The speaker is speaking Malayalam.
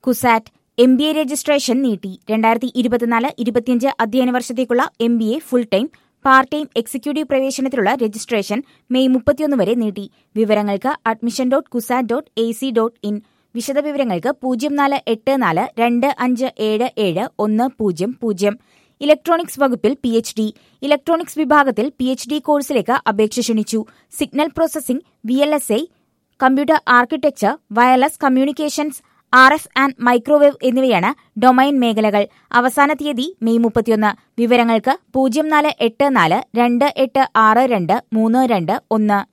CUSAT M B A registration നീട്ടി രണ്ടായിരത്തി ഇരുപത്തിനാല് ഇരുപത്തിയഞ്ച് അധ്യയന വർഷത്തേക്കുള്ള M B A full time part time executive പ്രവേശനത്തിലുള്ള രജിസ്ട്രേഷൻ മെയ് മുപ്പത്തിയൊന്ന് വരെ നീട്ടി വിവരങ്ങൾക്ക് admission dot CUSAT dot A C dot in വിശദവിവരങ്ങൾക്ക് പൂജ്യം നാല് എട്ട് നാല് രണ്ട് അഞ്ച് ഏഴ് ഏഴ് ഒന്ന് പൂജ്യം പൂജ്യം ഇലക്ട്രോണിക്സ് വകുപ്പിൽ പി എച്ച് ഡി ഇലക്ട്രോണിക്സ് വിഭാഗത്തിൽ പി എച്ച് ഡി കോഴ്സിലേക്ക് അപേക്ഷ ക്ഷണിച്ചു signal processing V L S I computer architecture wireless communications R F and microwave എന്നിവയാണ് ഡൊമൈൻ മേഖലകൾ അവസാന തീയതി മെയ് മുപ്പത്തിയൊന്ന് വിവരങ്ങൾക്ക് പൂജ്യം നാല് എട്ട് നാല് രണ്ട് എട്ട് ആറ് രണ്ട് മൂന്ന് രണ്ട് ഒന്ന്